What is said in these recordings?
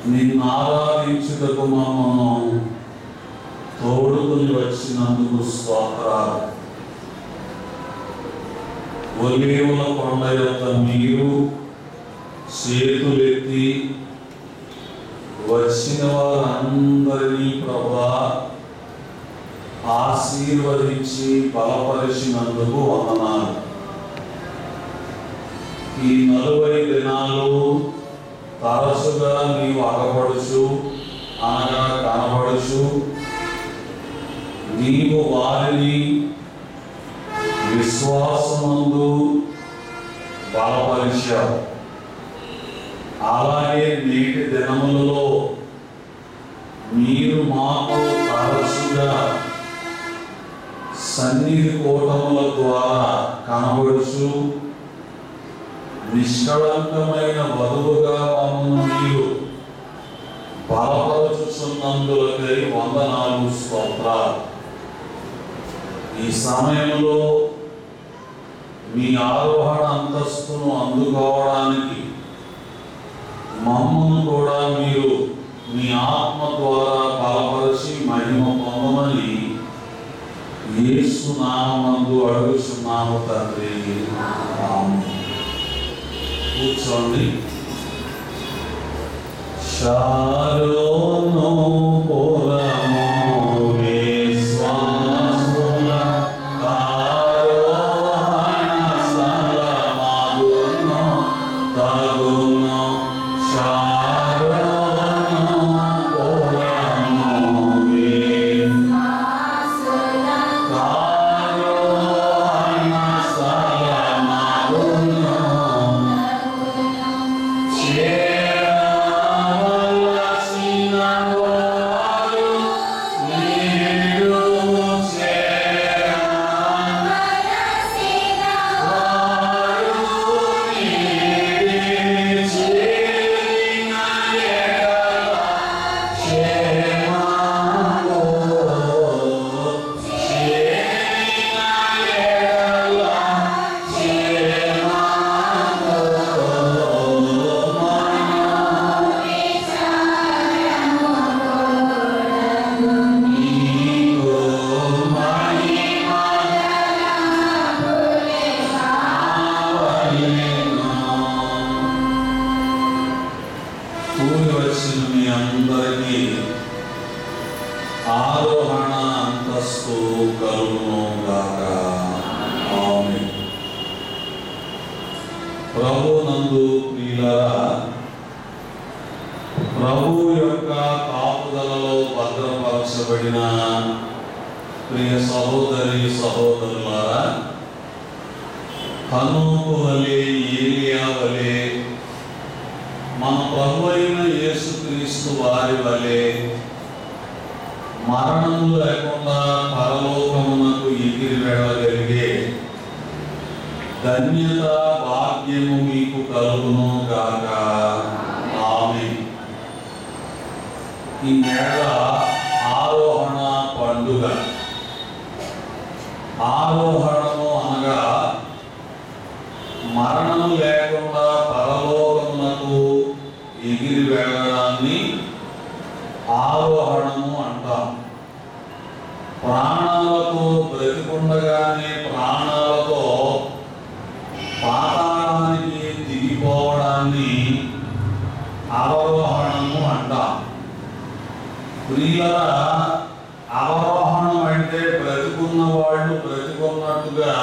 నిన్ను ఆరాధించుటకు మమ్మను తోడుకుని వచ్చినందుకు స్తోత్రాలు ఒలీవుల కొండ యొక్క మీరు చేతులెత్తి వచ్చిన వారందరినీ ప్రభా ఆశీర్వదించి బలపరిచినందుకు వందనాలు ఈ నలభై దినాలు తరచుగా నీవు అగపడుచు అనగా కనబడుచు నీవు వారిని విశ్వాసమందు బలపరిచావు అలాగే నేటి దినములలో మీరు మాకు తరచుగా సన్నిధి కూటముల ద్వారా కనబడుచు నిష్కళంకమైన వధువుగా మమ్మల్ని మీరు బలపరచుచున్నందులకై వందనాలు స్తోత్రాలు ఈ సమయంలో మీ ఆరోహణ అంతస్తును అందుకోవడానికి మమ్మల్ని కూడా మీరు మీ ఆత్మ ద్వారా బలపరిచి మహిమ పొందమని యేసు నామందు అడుగుచున్నాము తండ్రి ఆమేన్. కూర్చోండి శారోను పురము విశ్వాసుల ఆరోహణ స్థలమగును తగును. శారోను పురము విశ్వాసుల ఆరోహణ స్థలమగును. చేరవలసిన వారు నీరు చేర వారు నీరు చేరిన ఎడల క్షేమము చేరిన ఎడల క్షేమము నీకు మహిమ కూలి వచ్చిన మీ అందరికీ ఆరోహణ అంతస్తు కలుగును గాక ఆమేన్. ప్రభు నందు ప్రియులరా ప్రభు యొక్క కాపుదలలో భద్రపరచబడిన ప్రియ సహోదరి సహోదరులారా హనోకు వలె ఏలియా వలె మన ప్రభు అయిన యేసుక్రీస్తు వారి వలె మరణం లేకుండా పరలోకమునకు ఎగిరి వెళ్ళగలిగే ధన్యత భాగ్యము మీకు కలుగును గాక ఆమేన్ ఈ నెల ఆరోహణ పండుగ ఆరోహణము అనగా మరణం లేకుండా పరలోకమునకు ఎగిరి వెళ్ళడాన్ని ఆరోహణము అంటాం ప్రాణాలతో బ్రతికుండగానే ప్రాణాలతో పాతాళానికి దిగిపోవడాన్ని అవరోహణము అంటాం ప్రియుల అవరోహణం అంటే బ్రతికున్న వాళ్ళు బ్రతికున్నట్టుగా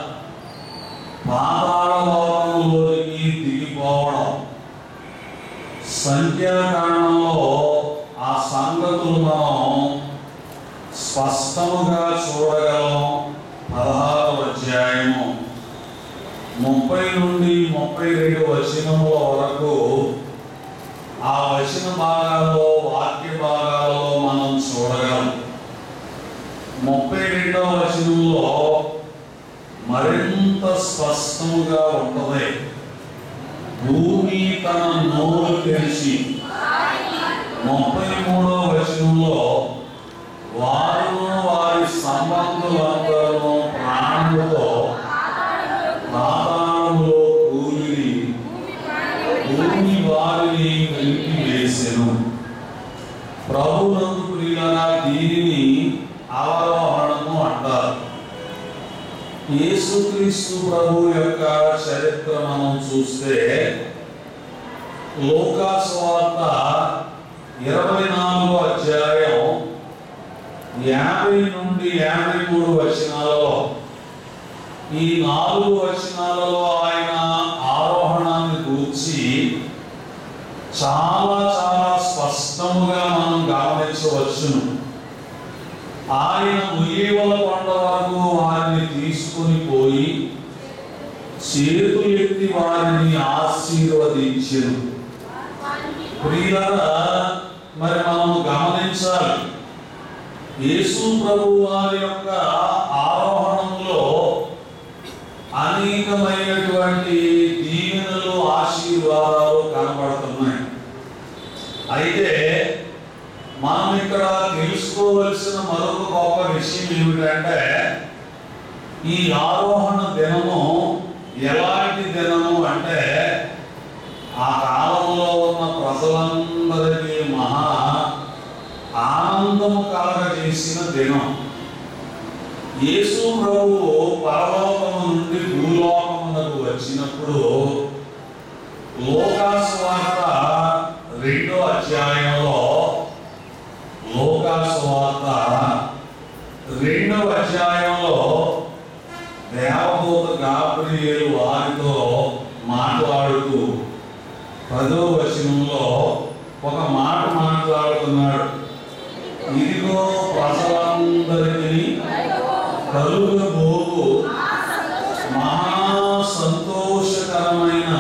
పాతాళలోకంలోకి దిగిపోవడం సంఖ్యాకాండంలో ఆ సంగతులు మనం స్పష్టముగా చూడగలం పదహారు అధ్యాయము ముప్పై నుండి ముప్పై రెండు వచనముల వరకు ఆ వచన భాగాల్లో వాక్య భాగాలలో మనం చూడగలం ముప్పై రెండవ వచనంలో మరింత స్పష్టముగా ఉంటది భూమి తన నోరు తెరిచి ముప్పై మూడవ వచనంలో వారు వారి సంబంధులందరూ ప్రాణులతో పాతాళంలో కూలి భూమి వారిని నిలిపివేసెను ప్రభునందు ప్రియులరా దీనిని అవరోహణము అంటారు యేసుక్రీస్తు ప్రభు యొక్క చరిత్ర మనం చూస్తే లోకాసువార్త ఇరవై నాలుగో అధ్యాయం యాభై నుండి యాభై మూడు వచనాలలో ఈ నాలుగు వచనాలలో ఆయన ఆరోహణాన్ని గూర్చి చాలా చాలా స్పష్టముగా మనం గమనించవచ్చును ఆయన ఉయ్యవల కొండ వరకు వారిని తీసుకుని పోయి చేతులెత్తి వారిని ఆశీర్వదించెను ప్రియులరా మరి మనం గమనించాలి యేసు ప్రభు వారి యొక్క ఆరోహణంలో అనేకమైనటువంటి దీవెనలు ఆశీర్వాదాలు కనబడుతున్నాయి అయితే మనం ఇక్కడ తెలుసుకోవలసిన మరొక గొప్ప విషయం ఏమిటంటే ఈ ఆరోహణ దినము ఎలాంటి దినము అంటే ఆ కాలంలో ఉన్న ప్రజలందరికీ మహా ఆనందము కలగజేసిన దినం యేసు ప్రభు పరలోకము నుండి భూలోకమునకు వచ్చినప్పుడు లోకాసువార్త రెండో అధ్యాయంలో లోకాసువార్త రెండవ అధ్యాయంలో దేవదూత గాబ్రియేలు వారితో మాట్లాడుతూ పదో వచనంలో ఒక మాట మాట్లాడుతున్నాడు ఇదిగో ప్రజలందరికీ కలుగబోవు మహా సంతోషకరమైన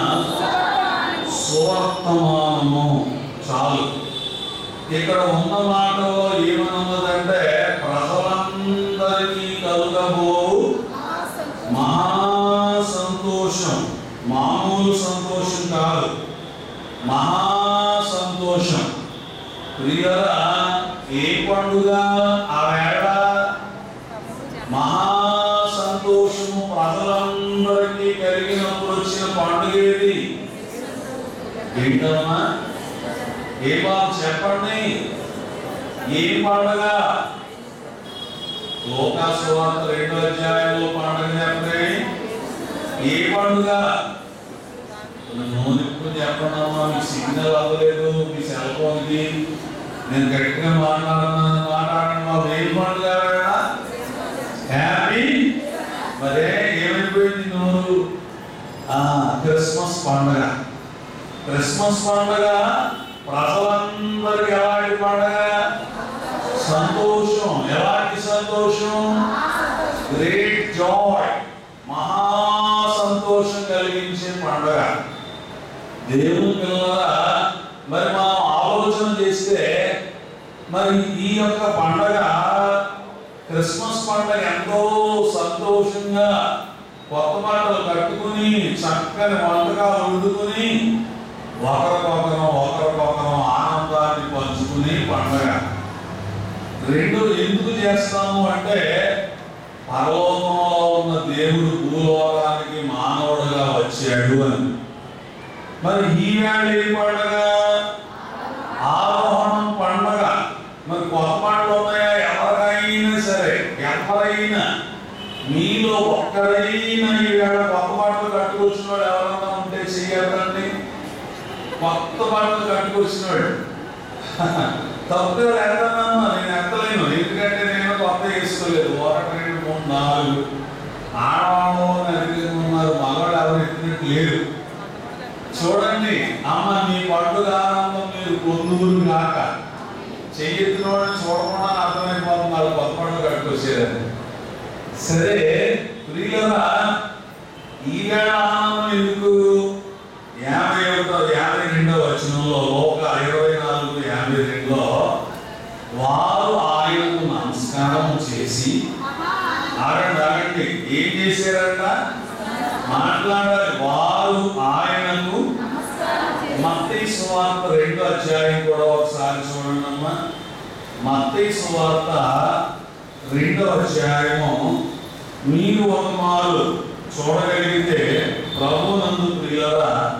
సువర్తమానము చాలు ఇక్కడ ఉన్న మాటలో ఏమన్నదంటే ప్రజలందరికీ కలుగబోవు మహా సంతోషం మామూలు సంతోషం కాదు మహా సంతోషం ప్రియరా ఏ పండుగ ఆ వేళ మహా సంతోషము ప్రజలందరికీ కలిగినప్పుడు వచ్చిన పండుగ ఏది ఏంటమ్మా ఏ బాబు చెప్పండి ఏ పండుగ లోకాసువార్త రెండో అధ్యాయంలో పండుగ చెప్పండి ఏ పండుగ నూనె చెప్పండి అమ్మా మీ సిగ్నల్ అవ్వలేదు మీ సెల్ ఫోన్కి నేను గట్టిగా మాట్లాడుతున్నాను మాట్లాడండి మాకు ఏం పండుగ వేళ హ్యాపీ మరే ఏమైపోయింది నోరు ఆ క్రిస్మస్ పండుగ క్రిస్మస్ పండుగ ప్రజలందరికీ ఎలాంటి పండుగ సంతోషం ఎలాంటి సంతోషం గ్రేట్ జాయ్ మహా సంతోషం కలిగించే పండుగ దేవుని పిల్లరా మరి మనం ఆలోచన చేస్తే మరి ఈ యొక్క పండగ క్రిస్మస్ పండగ ఎంతో సంతోషంగా కొత్త బట్టలు కట్టుకుని చక్కని వంటకాలు వండుకుని ఒకరికొకరం ఒకరికొకరం ఆనందాన్ని పంచుకుని పండగ రెండు ఎందుకు చేస్తాము అంటే పరలోకంలో ఉన్న దేవుడు భూలోకానికి మానవుడుగా వచ్చాడు అని మరి ఈ వేళ ఏ పండగ ఆరోహణం పండగ మరి కొత్త పంటలు ఉన్నాయా ఎవరికైనా సరే ఎవరైనా మీలో ఒక్కరైనా ఈ వేళ కొత్త బట్టలు కట్టుకొచ్చిన వాడు ఎవరైనా ఉంటే చెయ్యకండి కొత్త బట్టలు కట్టుకొచ్చినాడు తప్పుగా ఎత్తనమ్మా నేను ఎత్తలేను ఎందుకంటే నేను కొత్త వేసుకోలేదు ఒకటి రెండు మూడు నాలుగు ఆడవాళ్ళు అధికంగా ఉన్నారు మగవాళ్ళు ఎవరు ఎత్తినట్టు లేరు చూడండి అమ్మ నీ పండుగ ఆనందం మీరు పొందుగురు కాక చెయ్యెత్తిన వాడిని చూడకుండా అర్థమైపోతుంది వాళ్ళు కొత్త పండుగ కట్టుకొచ్చేదని సరే ప్రియులరా ఈ వేళ ఆనందం ఎందుకు యాభై ఒకటో యాభై రెండో వచనంలో లోక ఇరవై నాలుగు యాభై రెండులో వారు ఆయనకు నమస్కారం చేసి ఆగండి ఆగండి ఏం చేశారంట మాట్లాడాలి వారు ఆయనకు మత్తయి సువార్త రెండో అధ్యాయం కూడా ఒకసారి చూడండి అమ్మా మత్తయి సువార్త రెండో అధ్యాయము మీరు ఒక మారు చూడగలిగితే ప్రభు నందు ప్రియులరా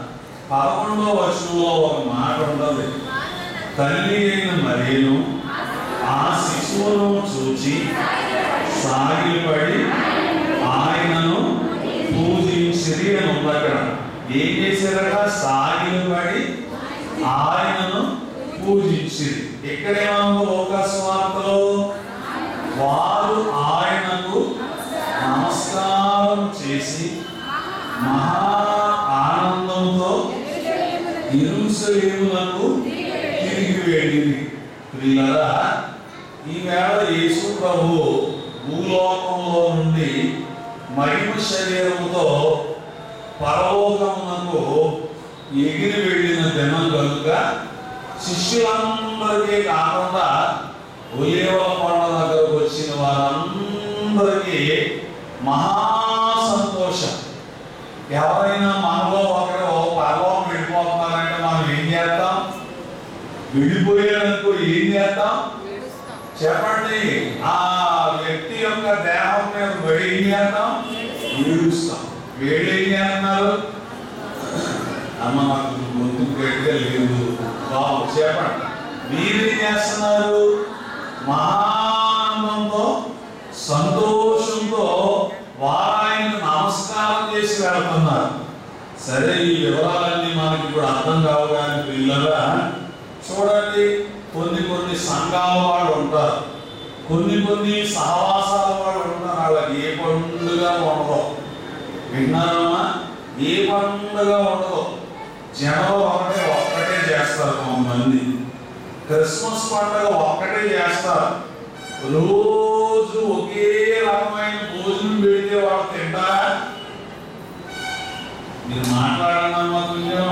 పదకొండవ వచనంలో ఒక మాట ఉన్నది తల్లి అయిన మరియను ఆ శిశువును చూచి సాగిలపడి ఆయనను పూజించిరి అని ఉంది అక్కడ ఏం చేశారట సాగిలపడి ఆయనను పూజించిరి ఎక్కడేమో లోకస్వార్తలో వారు ఆయనకు నమస్కారం చేసి మహా ఆనందంతో ఎరుసలేములకు తిరిగి వెళ్ళింది ప్రియులరా ఈవేళ యేసు ప్రభు భూలోకంలో నుండి మహిమ శరీరముతో పరలోకమునకు ఎగిరి వెళ్ళిన దినం కనుక శిష్యులందరికీ కాకుండా ఒలేవ కొండ దగ్గరకు వచ్చిన వారందరికీ మహా సంతోషం ఎవరైనా మనలో ఒకరు పర్వం వెళ్ళిపోతున్నారంటే మనం ఏం చేస్తాం వెళ్ళిపోయారనుకో ఏం చేస్తాం చెప్పండి ఆ వ్యక్తి యొక్క దేహం మీద పడి ఏం చేస్తాం ఏడుస్తాం వేళ్ళు ఏం చేస్తున్నారు అమ్మ నాకు గొంతు గట్టిగా లేదు బాబు చెప్పండి మీరేం చేస్తున్నారు మహానందంతో సంతోషంతో వారాయన నమస్కారం చేసి వెళ్తున్నారు సరే ఈ వివరాలన్నీ మనకి ఇప్పుడు అర్థం కావు కానీ పిల్లరా చూడండి కొన్ని కొన్ని సంఘాల వాళ్ళు ఉంటారు కొన్ని కొన్ని సహవాసాల వాళ్ళు ఉంటారు వాళ్ళకి ఏ పండుగ ఉండదు విన్నారమ్మా ఏ పండుగ ఉండదు జనం ఒకటే ఒక్కటే చేస్తారు కొంతమంది క్రిస్మస్ పండుగ ఒక్కటే చేస్తారు రోజు ఒకే రకమైన భోజనం పెడితే వాళ్ళు తింటారా మీరు మాట్లాడండి అమ్మా కొంచెం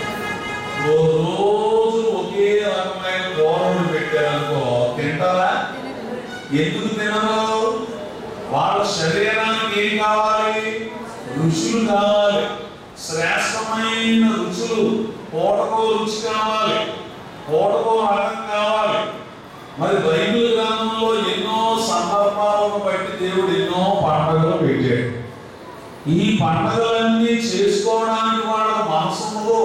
ఓ రోజు ఒకే రకమైన కూరలు పెట్టారనుకో తింటారా ఎందుకు తినరు వాళ్ళ శరీరానికి ఏం కావాలి రుచులు కావాలి శ్రేష్టమైన రుచులు పూటకో రుచి కావాలి పూటకో రకం కావాలి మరి బైబిల్ గ్రంథంలో ఎన్నో సందర్భాలను బట్టి దేవుడు ఎన్నో పండుగలు పెట్టాడు ఈ పండుగలన్నీ చేసుకోవడానికి వాళ్ళ మనసులో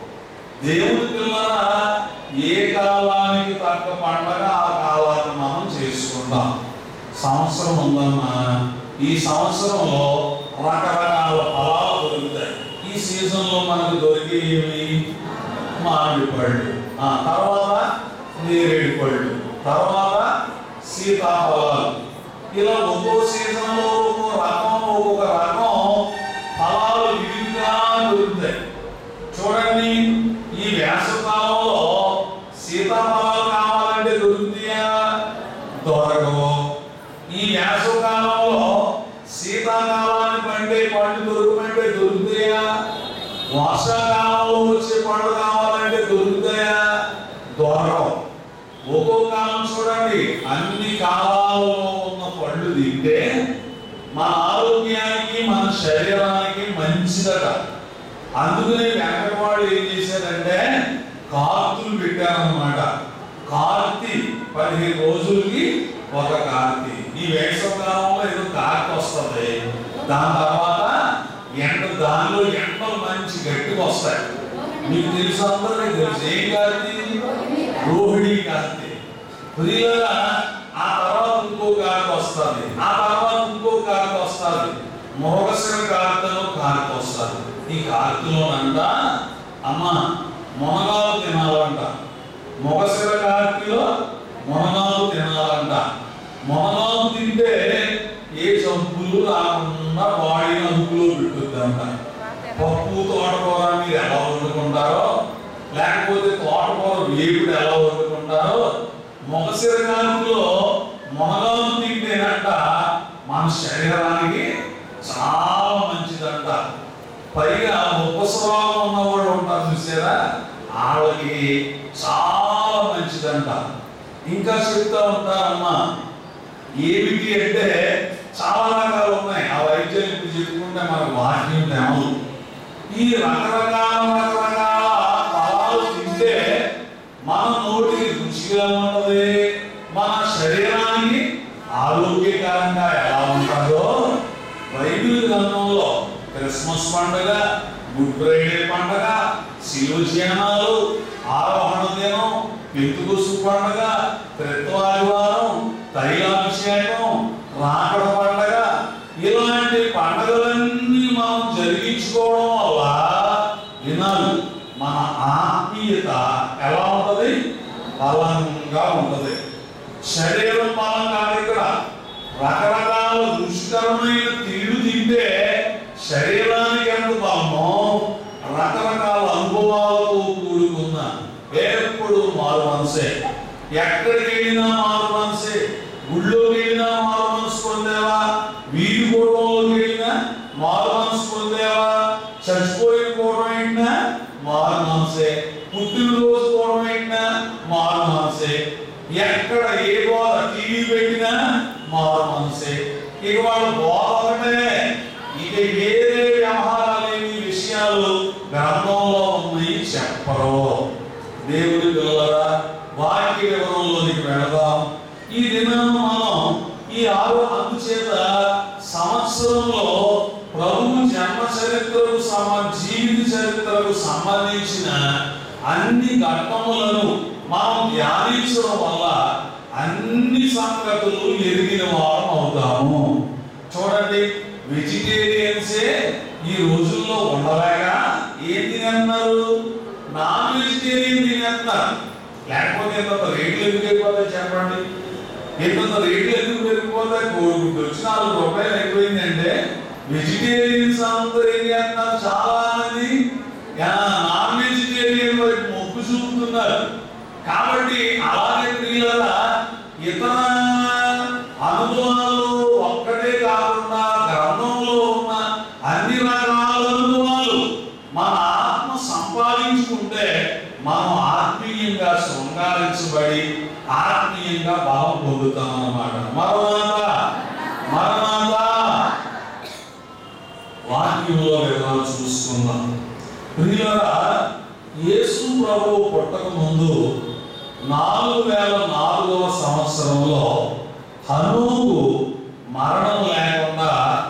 దేవుని పిల్లల ఏ కాలానికి తగ్గ పండగ ఆ కాలాన్ని మనం చేసుకుంటాం సంవత్సరం ఉందమ్మా ఈ సంవత్సరంలో రకరకాల ఫలాలు దొరుకుతాయి ఈ సీజన్లో మనకు దొరికేవి మామిడి పళ్ళు ఆ తర్వాత నేరేడు పళ్ళు తర్వాత సీతాఫలాలు ఇలా ఒక్కో సీజన్లో ఒక్కో రకం ఒక్కొక్క రకం ఫలాలు విడిగా దొరుకుతాయి చూడండి ఈ వేసవకాలంలో సీతాఫలాలు కావాలంటే దొరుకుతాయా దొరకవు ఈ వేసవకాలంలో శీతాకాలాన్ని పండే పండు దొరుకుమంటే దొరుకుతాయా వర్షాకాలంలో వచ్చే పండు కావాలంటే దొరుకుతాయా దొరకవు ఒక్కో కాలం చూడండి అన్ని కాలాల్లో ఉన్న పళ్ళు తింటే మన ఆరోగ్యానికి మన శరీరానికి మంచిదట అందుకనే వెంకటవాడు ఏం చేశారంటే కార్తులు పెట్టారన్నమాట కార్తీ పదిహేను రోజులకి ఒక కార్తీ ఈ వేసవకాలంలో ఏదో కార్తీ వస్తుంది దాని తర్వాత ఎండ దానిలో ఎండలు మంచి గట్టిగా వస్తాయి మీకు తెలుసు అందరికీ తెలుసు ఏం కార్తీ రోహిణి కార్తీ ప్రియుల ఆ తర్వాత ఇంకో కార్తీ వస్తుంది ఆ తర్వాత ఇంకో కార్తీ వస్తుంది మృగశిర కార్తెలో కార్తీ వస్తుంది ఈ కార్తీలోనంతా అమ్మ మునగాలు తినాలంట మొగశిర కార్తీలో మునగాలు తినాలంట మునగాలు తింటే ఏ జబ్బులు రాకుండా బాడీ అదుపులో పెట్టుద్దంట పప్పు తోటకూర మీరు ఎలా వండుకుంటారో లేకపోతే తోటకూర వేపుడు ఎలా వండుకుంటారో మొగశిర కాలంలో మొనగాలు తింటేనంట మన శరీరానికి చాలా మంచిదంట పైగా ఉపస్రావం ఉన్నవాడు ఉంటారు చూసారా వాళ్ళకి చాలా మంచిదంట ఇంకా చెప్తా ఉంటారమ్మా ఏమిటి అంటే చాలా రకాలు ఉన్నాయి ఆ వైద్యం ఇప్పుడు చెప్పుకుంటే మనకు వాక్యం తెమలు ఈ రకరకాల రకరకాల ఫలాలు తింటే మన నోటికి రుచిగా ఉన్నది మన శరీరానికి ఆరోగ్యకరంగా ఎలా ఉంటుందో బైబిల్ గ్రంథంలో క్రిస్మస్ పండుగ గుడ్ ఫ్రైడే పండుగ శిలువ ధ్యానాలు ఆరోహణ దినం పెంతుకొసు పండగ త్రిత్వాదివారం తైలాభిషేకం రాకడ పండగ ఇలాంటి పండగలన్నీ మనం జరిగించుకోవడం వల్ల వినాలి మన ఆత్మీయత ఎలా ఉంటది బలంగా ఉంటది శరీరం బలం కాదు ఇక్కడ రకరకాల రుచికరమైన తిండి తింటే శరీరానికి ఎంత బలమో రకరకాల అనుభవాలతో కూడుకున్న ఎప్పుడు మారు మనసే ఎక్కడికి వెళ్ళినా మారు మనసే గుళ్ళోకి వెళ్ళినా మారు మనసు పొందేవా వీధి కూడంలోకి వెళ్ళినా మారు మనసు పొందేవా చచ్చిపోయిన కూడం అయినా మారు మనసే పుట్టినరోజు కూడం అయినా మారు మనసే ఎక్కడ ఏ బోధ టీవీ పెట్టినా మారు మనసే ఇక వాళ్ళ బోధ ఒకటే ఇక వేరే వ్యవహారాలేని విషయాలు గ్రంథంలో ఉన్నాయి చెప్పరు దేవుడి పిల్లరా వాక్య వివరంలోనికి వెళదాం ఈ దినం మనం ఈ ఆరో అందుచేత సంవత్సరంలో ప్రభు జన్మ చరిత్రకు సమ జీవిత చరిత్రకు సంబంధించిన అన్ని ఘట్టములను మనం ధ్యానించడం వల్ల అన్ని సంగతులు ఎరిగిన వారం అవుతాము చూడండి వెజిటేరియన్సే ఈ రోజుల్లో ఉండలేక ఏం తినేస్తున్నారు నాన్ వెజిటేరియన్ తినేస్తున్నారు లేకపోతే ఇంత రేట్లు ఎందుకు అయిపోతాయి చెప్పండి ఇంత రేట్లు ఎందుకు పెరిగిపోతాయి కోడిగుడ్డు వచ్చి నాలుగు రూపాయలు ఎక్కువైందంటే వెజిటేరియన్స్ అందరూ ఏం చేస్తున్నారు చాలా మంది యా, నాన్ వెజిటేరియన్ వైపు మొగ్గు చూపుతున్నారు కాబట్టి అలాగే ప్రియులరా ఇతర అనుభవాలు ఒక్కటే కాకుండా గ్రంథంలో ఉన్న అన్ని రకాల అనుభవాలు మన ఆత్మ సంపాదించుకుంటే మనం ఆత్మీయంగా శృంగారించబడి ఆత్మీయంగా బలం పొందుతాం అన్నమాట మరణాత మరణాత వాక్యంలో వివరాలు చూసుకుందాం ప్రియులరా యేసు ప్రభు పుట్టక ముందు నాలుగు వేల నాలుగవ సంవత్సరంలో హనుకు మరణం లేకుండా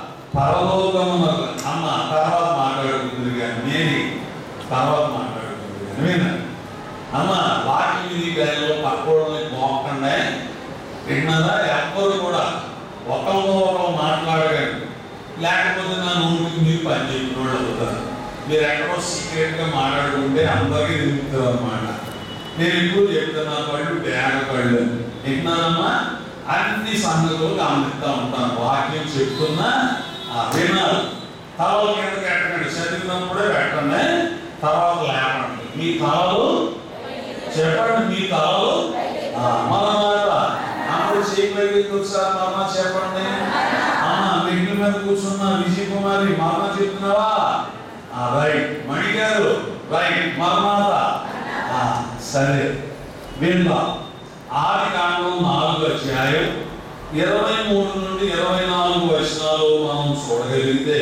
పరలోకమున అమ్మ తర్వాత మాట్లాడుతుంది కానీ నేను తర్వాత మాట్లాడుతుంది కానీ వినండి. అమ్మ వాక్యం ఇది గదిలో పక్కోడని పోకుండా విన్నారా ఎవ్వరు కూడా ఒకరితో ఒకరు మాట్లాడగండి లేకపోతే నా నోటికి మీరు పని చెప్పిన వాళ్ళు అవుతారు మీరు ఎక్కడో సీక్రెట్ గా మాట్లాడుకుంటే అందరికీ తిరుగుతారు అన్నమాట నేను ఇప్పుడు చెప్తున్నా కళ్ళు బేగ కళ్ళు విన్నానమ్మా అన్ని సంగతులు గమనిస్తూ ఉంటాను వాక్యం చెప్తున్నా ఆ వినాలి తలలు కింద పెట్టండి చదివినప్పుడే పెట్టండి తర్వాత లేపండి మీ తలలు చెప్పండి మీ తలలు ఆ, మరమాట అప్పుడు చేయగలిగి ఒకసారి మరణ చెప్పండి అమ్మ మెట్ల మీద కూర్చున్న విజయ్ కుమారి మరణ చెప్తున్నావా ఆ, రైట్ మణి గారు రైట్ మరమాట ఆ, సరే విందాం ఆది కాండం నాలుగు అధ్యాయం ఇరవై మూడు నుండి ఇరవై నాలుగు వచనాలు మనం చూడగలిగితే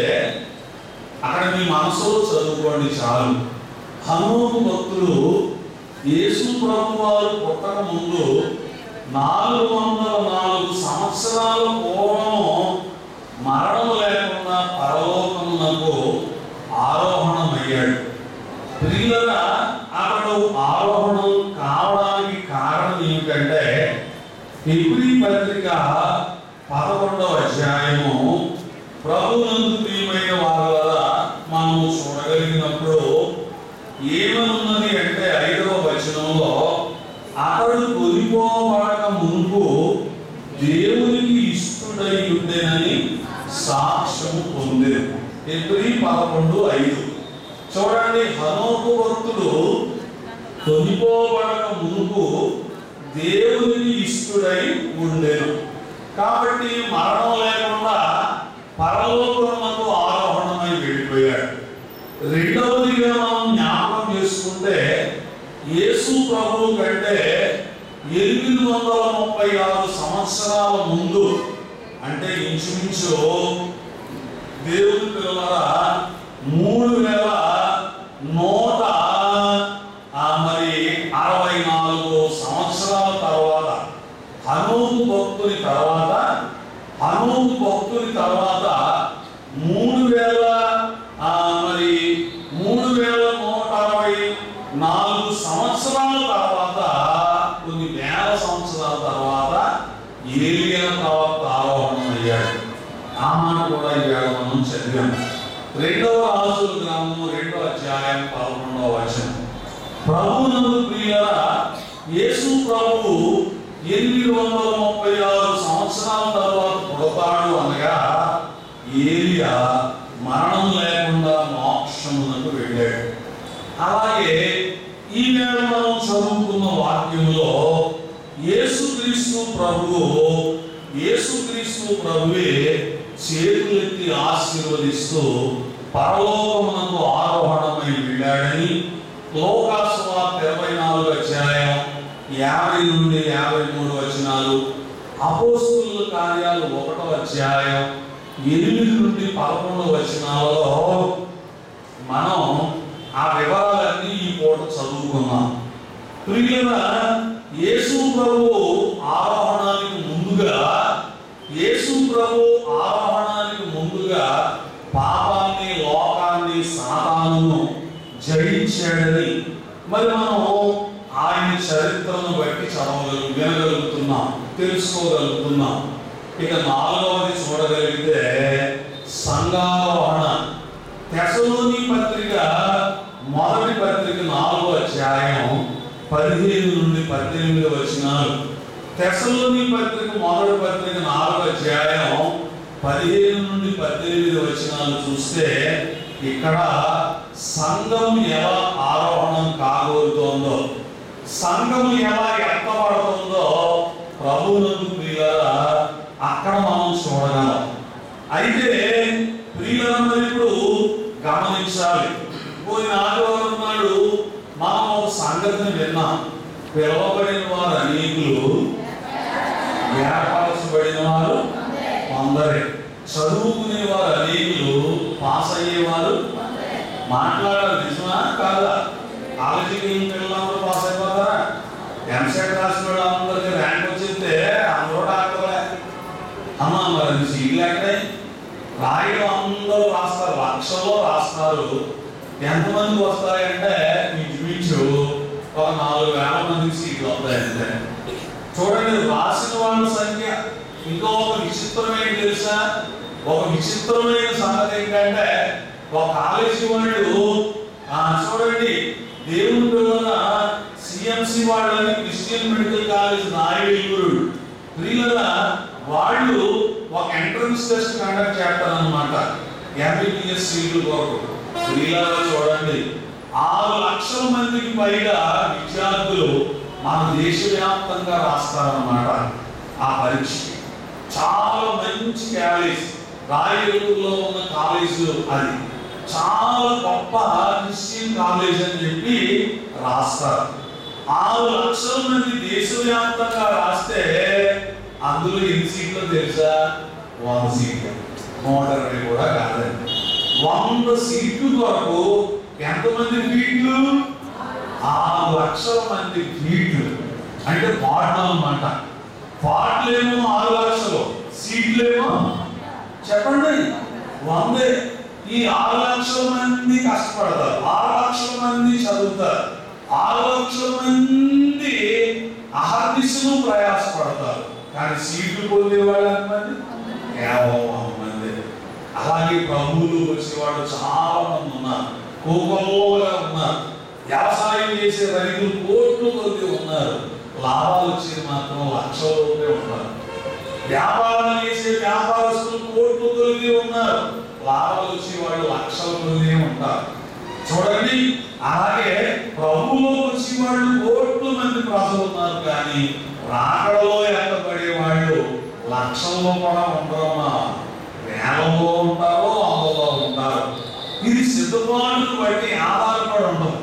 అక్కడ మీ మనసులో చదువుకోండి చాలు హనుమకు భక్తులు యేసు ప్రభు వారు పుట్టక ముందు నాలుగు వందల నాలుగు సంవత్సరాల పూర్వం మరణం లేకుండా పరలోకమునకు ఆరోహణమయ్యాడు ప్రియులరా అతడు ఆరోహణం కావడానికి కారణం ఏమిటంటే హిబ్రీ పత్రిక పదకొండవ అధ్యాయము ప్రభునందు ప్రియమైన వారి మనం చూడగలిగినప్పుడు ఏమనున్నది అంటే ఐదవ వచనంలో అతడు కొనిపోబడక మునుపు దేవునికి ఇష్టడై ఉండేనని సాక్ష్యం పొందేది ఎబ్రి పదకొండు ఐదు చూడండి హనోకు భక్తుడు కొనిపోబడక మునుపు దేవునికి ఇష్టడై ఉండేను కాబట్టి మరణం లేకుండా పరలోకమునకు ఆరోహణమై వెళ్ళిపోయాడు రెండవదిగా మనం జ్ఞాపకం చేసుకుంటే యేసు ప్రభువు కంటే ఎనిమిది వందల ముప్పై ఆరు సంవత్సరాల ముందు అంటే ఇంచుమించు దేవుని పిల్లల మూడు వేల నూట ఆ మరి అరవై నాలుగు సంవత్సరాల తర్వాత హనూకు భక్తుని తర్వాత హనూకు భక్తుని తర్వాత మూడు వేల ఆ మరి మూడు వేల నూట అరవై సంవత్సరాల తర్వాత కొన్ని వేల సంవత్సరాల తర్వాత ఏలియా ప్రవక్త ఆరోహణం అయ్యాడు ఆ మాట కూడా ఇవాళ మనం చదివాం రెండవ రాజుల గ్రంథం రెండవ అధ్యాయం పదకొండవ వచనం ప్రభువునందు ప్రియులారా యేసు ప్రభు ఎనిమిది వందల ముప్పై ఆరు సంవత్సరాల తర్వాత పుడతాడు అనగా ఏలియా మరణం లేకుండా మోక్షమునకు వెళ్ళాడు అలాగే ఈ వేళ మనం చదువుకున్న వాక్యంలో యేసుక్రీస్తు ప్రభువు యేసుక్రీస్తు ప్రభువే చేతులెత్తి ఆశీర్వదిస్తూ పరలోకమునకు ఆరోహణమై వెళ్ళాడని లోకాసువార్త ఇరవై నాలుగు అధ్యాయం యాభై నుండి యాభై మూడు వచనాలు అపోస్తుల కార్యాలు ఒకటో అధ్యాయం ఎనిమిది నుండి పదకొండు వచనాలలో మనం ఆ వివరాలన్నీ ఈ పూట చదువుకున్నాం ప్రియుల యేసు ప్రభు ఆరోహణానికి ముందుగా యేసు ప్రభు ఆరోహణానికి ముందుగా పాపాన్ని లోకాన్ని సాతానును జయించాడని మరి మనం ఆయన చరిత్రను బట్టి చదవగలు వినగలుగుతున్నాం తెలుసుకోగలుగుతున్నాం ఇక నాలుగవది చూడగలిగితే సంఘారోహణ తెసలోని పత్రిక మొదటి పత్రిక నాలుగో అధ్యాయం పదిహేను నుండి పద్దెనిమిది వచనాలు తెసలోని పత్రిక మొదటి పత్రిక నాలుగో అధ్యాయం పదిహేను నుండి పద్దెనిమిది వచనాలు చూస్తే ఇక్కడ సంఘం ఎలా ఆరోహణం కాగోరుతోందో సంఘము ఎలా ఎత్తబడుతుందో ప్రభువునందు ప్రియులారా అక్కడ మనం చూడగలం అయితే ప్రియులందరూ ఇప్పుడు గమనించాలి పోయిన ఆదివారం నాడు మనం ఒక సంగతిని విన్నాం పిలవబడిన వారు అనేకులు ఏర్పరచబడిన వారు కొందరే చదువుకునే వారు అనేకులు పాస్ అయ్యేవారు మాట్లాడాలి నిజమా కాదా కాలేజీకి ఏం పిల్లలందరూ పాస్ అయిపోతారా ఎంసెట్ రాసిన వాళ్ళందరికీ ర్యాంక్ వచ్చితే అందరూ డాక్టర్లే అమ్మా మరి సీట్లు ఎక్కడే రాయడం అందరూ రాస్తారు లక్షల్లో రాస్తారు ఎంతమంది వస్తాయంటే ఇంచుమించు ఒక నాలుగు వేల మందికి సీట్లు వస్తాయంటే చూడండి రాసిన వాళ్ళ సంఖ్య ఇంకో ఒక విచిత్రమైన తెలుసా ఒక విచిత్రమైన సంగతి ఏంటంటే ఒక కాలేజీ వాళ్ళు ఆ, చూడండి దేవుని పిల్లల సిఎంసి వాళ్ళని క్రిస్టియన్ మెడికల్ కాలేజ్ నాయుడు ప్రియులరా వాళ్ళు ఒక ఎంట్రన్స్ టెస్ట్ కండక్ట్ చేస్తారన్నమాట ఎంబీబీఎస్ సీట్లు కొరకు ప్రియులరా చూడండి ఆరు లక్షల మందికి పైగా విద్యార్థులు మన దేశవ్యాప్తంగా రాస్తారన్నమాట ఆ పరీక్ష చాలా మంచి కాలేజ్ రాయలూరులో ఉన్న కాలేజ్ అది చాలా గొప్ప క్రిస్టియన్ కాలేజ్ అని చెప్పి రాస్తారు ఆరు లక్షల మంది దేశవ్యాప్తంగా రాస్తే అందులో ఎన్ని సీట్లు తెలుసా వంద సీట్లు నూట ఇరవై కూడా కాదండి వంద సీట్లు కొరకు ఎంతమంది ఫీట్లు ఆరు లక్షల మంది ఫీట్లు అంటే పాటలు అన్నమాట పాటలేమో ఆరు లక్షలు సీట్లేమో చెప్పండి వందే ఈ ఆరు లక్షల మంది కష్టపడతారు ఆరు లక్షల మంది చదువుతారు ఆరు లక్షల మంది అహర్నిశలు ప్రయాసపడతారు కానీ సీట్లు పొందేవాళ్ళు ఎంతమంది కేవలం వంద మంది అలాగే ప్రభువులు వచ్చేవాళ్ళు చాలా మంది ఉన్నారు కోపంలోగా ఉన్నారు వ్యవసాయం చేసే రైతులు కోట్లు కొద్ది ఉన్నారు లాభాలు వచ్చేది మాత్రం లక్షల రూపాయలు ఉన్నారు వ్యాపారం చేసే వ్యాపారస్తులు కోట్లు కొద్ది ఉన్నారు లాభాలు వచ్చే వాళ్ళు లక్షల కొద్ది ఉంటారు చూడండి అలాగే ప్రభువులో వచ్చి వాళ్ళు కోట్ల మంది ప్రజలు ఉన్నారు కానీ రాకడలో ఎక్కబడే వాళ్ళు లక్షల్లో కూడా ఉండరమ్మా వేలలో ఉంటారు వందలో ఉంటారు ఇది సిద్ధపాటును బట్టి ఆధారపడి ఉండదు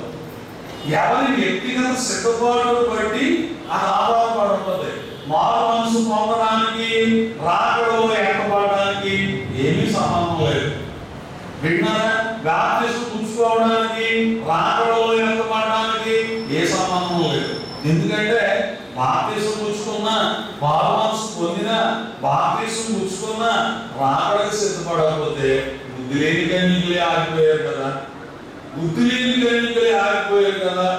ఎవరి వ్యక్తిగత సిద్ధపాటును బట్టి అది ఆధారపడి ఉంటుంది మారు మనసు పొందడానికి రాకడలో ఎక్కబడడానికి ఏమీ సంబంధం లేదు విన్నారా బాప్తిజం పుచ్చుకోవడానికి రాకడలో ఎక్కబడడానికి ఏ సంబంధం లేదు ఎందుకంటే బాప్తిజం పుచ్చుకున్నా మారు మనసు పొందినా బాప్తిజం పుచ్చుకున్నా రాకడకి సిద్ధపడకపోతే బుద్ధి లేని కన్యకలే ఆగిపోయారు కదా బుద్ధి లేని కన్యకలే ఆగిపోయారు కదా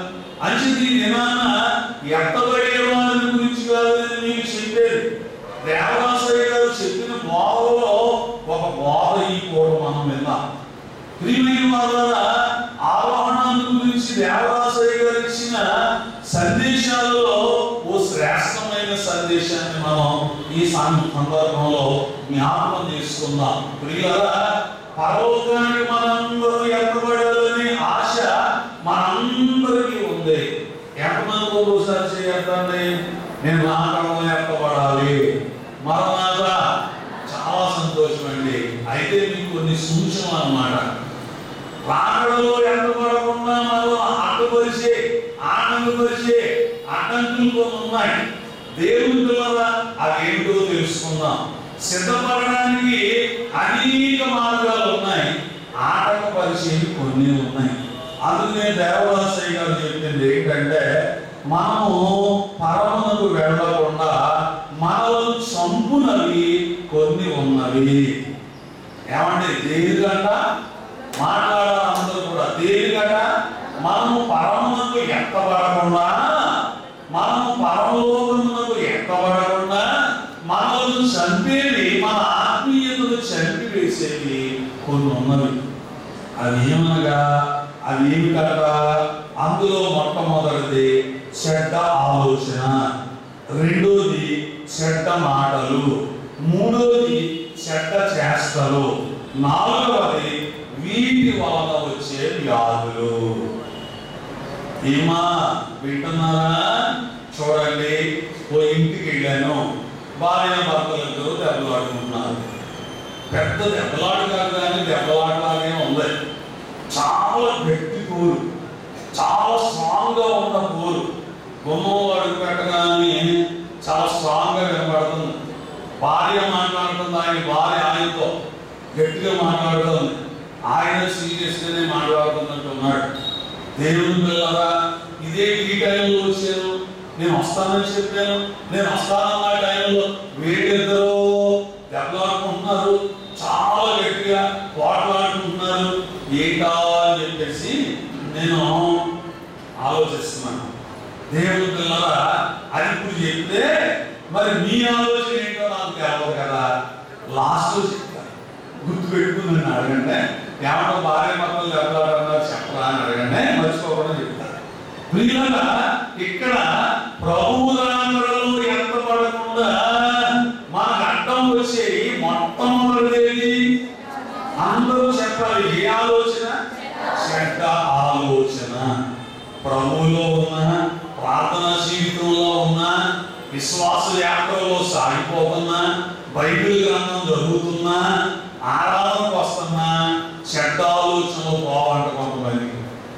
అంచేది ఈ దినాన ఎత్తబడే వారిని గురించి కాదని మీకు చెప్పేది దేవరాసయ్య గారు చెప్పిన బోధలో ఒక బోధ ఈ కూడా మనం విన్నాం ప్రియమైన వాళ్ళ ఆరోహణాన్ని గురించి దేవరాసయ్య గారు ఇచ్చిన సందేశాలలో ఓ శ్రేష్టమైన సందేశాన్ని మనం ఈ సం- సందర్భంలో జ్ఞాపకం చేసుకుందాం ప్రియులరా పరలోకానికి మనందరూ ఎత్తబడాలని ఆశ మనందరికీ ఉంది ఎంతమంది ఒకసారి చేయొద్దండి నేను నాటకం ఎత్తబడాలి మరణాత చాలా సంతోషం అండి అయితే మీకు కొన్ని సూచనలు అన్నమాట రాకడలో ఎంతపడకుండా మనం అడ్డుపరిచే ఆనందపరిచే అడ్డంకులు కొన్ని ఉన్నాయి దేవుని పిల్లల అవేంటో తెలుసుకుందాం సిద్ధపడడానికి అనేక మార్గాలు ఉన్నాయి ఆటంకపరిచేవి కొన్ని ఉన్నాయి అందుకనే దేవదాసయ్య గారు చెప్పింది ఏంటంటే మనము పరమునకు వెళ్ళకుండా మనలను చంపునవి కొన్ని ఉన్నవి ఏమండి దేనికంట మాట్లాడాలి అందరూ కూడా దేనికంట మనము పరమునకు ఎత్తబడకుండా మనము పరమలోకమునకు ఎత్తబడకుండా మనల్ని చంపేవి మన ఆత్మీయతను చంపివేసేవి కొన్ని ఉన్నవి అవి ఏమనగా అవి ఏమి కదా అందులో మొట్టమొదటిది చెడ్డ ఆలోచన రెండోది చెడ్డ మాటలు మూడోది చెడ్డ చేష్టలు నాలుగవది వీటి వలన వచ్చే వ్యాధులు ఏమా వింటున్నారా చూడండి ఓ ఇంటికి వెళ్ళాను భార్య భర్తలతో దెబ్బలాడుకుంటున్నారు పెద్ద దెబ్బలాట కాదు కానీ దెబ్బలాటలాగే ఉంది చాలా గట్టి కూరు చాలా స్ట్రాంగ్ గా ఉన్న కూరు గుమ్మం అడుగు పెట్టగానే చాలా స్ట్రాంగ్ గా వినపడుతుంది భార్య మాట్లాడుతుంది ఆయన భార్య ఆయనతో గట్టిగా మాట్లాడుతుంది ఆయన సీరియస్ గానే మాట్లాడుతున్నట్టు ఉన్నాడు దేవుని పిల్లరా ఇదే ఈ టైంలో వచ్చాను నేను వస్తానని చెప్పాను నేను వస్తానన్న టైంలో వీళ్ళిద్దరూ దెబ్బలాడుకుంటున్నారు చాలా గట్టిగా పోట్లాడుకుంటున్నారు ఏంటా అని చెప్పేసి నేను ఆలోచిస్తున్నాను దేవుని పిల్లరా అది ఇప్పుడు చెప్తే మరి మీ ఆలోచన ఏంటో నాకు తెలవదు కదా లాస్ట్ చెప్తాను గుర్తు పెట్టుకుని నన్ను అడగండి ఏమంటే భార్య భర్తలు దెబ్బలాడుతున్నారు చెప్పరా అని అడగండి మర్చిపోకుండా చెప్తాను ప్రియులరా ఇక్కడ ప్రభువులందరూ ఎత్తపడకుండా మనకు అడ్డం వచ్చేది మొట్టమొదటిది అందరూ చెప్పాలి ఏ ఆలోచన చెడ్డ ఆలోచన ప్రభువులో ఉన్న ప్రార్థన జీవితంలో ఉన్న విశ్వాస యాత్రలో సాగిపోతున్నా బైబిల్ గ్రంథం జరుగుతున్నా ఆరాధనకు వస్తున్నా చెడ్డ ఆలోచనలు పోవంట కొంతమందికి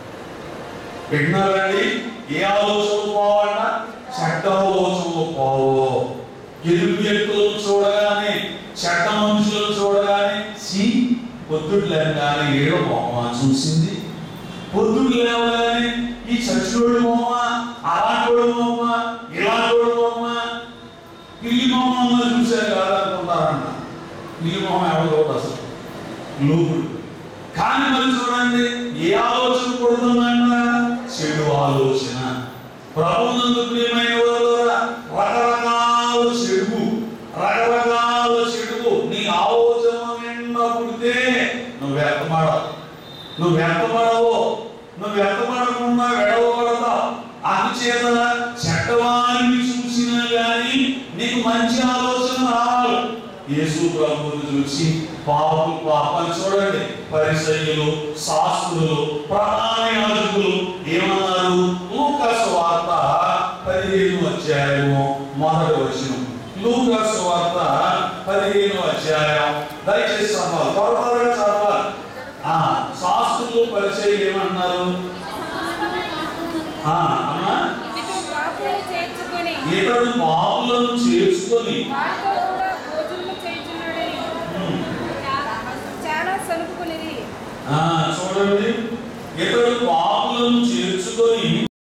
విన్నారండి ఏ ఆలోచనలు పోవంట చెడ్డ ఆలోచనలు పోవు ఎదురు వ్యక్తులను చూడగానే చెడ్డ మనుషులను చూడగానే సి పొద్దుడు లేవగానే ఏడో మొహమా చూసింది పొద్దుడు లేవగానే ఈ చచ్చినోడు మొహమా అలాంటోడు మొహమా ఇలాంటోడు మొహమా పిల్లి మొహమ్మ చూశారు కాదనుకుంటారంట పిల్లి మొహం ఎవరు చూడదు అసలు లోకుడు కానీ మరి చూడండి ఏ ఆలోచన పుడుతుందంట చెడు ఆలోచన ప్రభునందు ప్రియమైన వారులారా, రకరకాల చెడు రకరకాల చెడు నీ ఆలోచన నిండా పుడితే నువ్వు వ్యర్థపడవు నువ్వు వ్యర్థపడవు నువ్వు వ్యర్థపడకుండా వెడవబడతావు అందుచేత చెడ్డవారిని చూసినా గాని నీకు మంచి ఆలోచన రావాలి యేసు ప్రభువుని చూసి పాపం పాపాలు చూడండి పరిసయ్యులు శాస్త్రులు ప్రధాన యాజకులు ఏమన్నారు లూకాసు వార్త పదిహేను అధ్యాయము మొదటి వచనం లూకాసు వార్త పదిహేను అధ్యాయం దయచేసి చదవాలి త్వర త్వరగా చదవాలి ఆ శాస్త్రులు పరిచయం ఏమన్నారు ఆ అమ్మా ఇటు పాపులను చేర్చుకొని ఇతడు పాపులను చేర్చుకొని వారితో కూడా భోజనము చేయుచున్నాడని ఉమ్, చాలా సనుకునేది ఆ, చూడండి ఇతడు పాపులను చేర్చుకొని